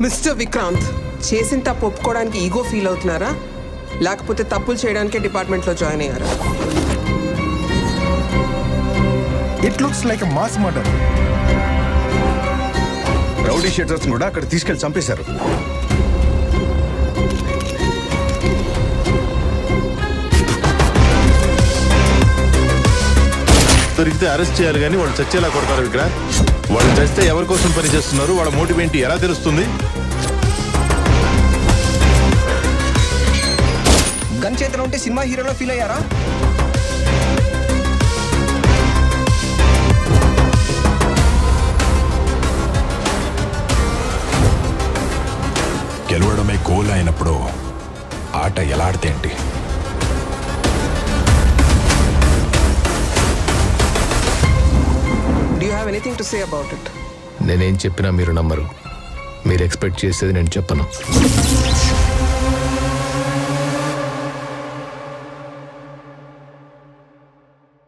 mister Vikrant చేసిన తప్పు ఒప్పుకోవడానికి ఈగో ఫీల్ అవుతున్నారా లేకపోతే తప్పులు చేయడానికే డిపార్ట్మెంట్లో జాయిన్ అయ్యారా it looks like mass murder rowdy sheeters కూడా అక్కడ తీసుకెళ్లి చంపేశారు దొరికితే అరెస్ట్ చేయాలి కానీ వాళ్ళు చచ్చేలా కొడతారు ఇక్కడ వాళ్ళు చస్తే ఎవరి కోసం పని చేస్తున్నారు వాళ్ళ మోటివ్ ఏంటి ఎలా తెలుస్తుంది గన్ చేతిలో ఉంటే సినిమా హీరోలో ఫీల్ అయ్యారా గెలవడమే గోల్ అయినప్పుడు ఆట ఎలా ఆడితే ఏంటి do have anything to say about it నేనేం చెప్పినా మీరు నమ్మరు మీరు ఎక్స్పెక్ట్ చేసేది నేను చెప్పను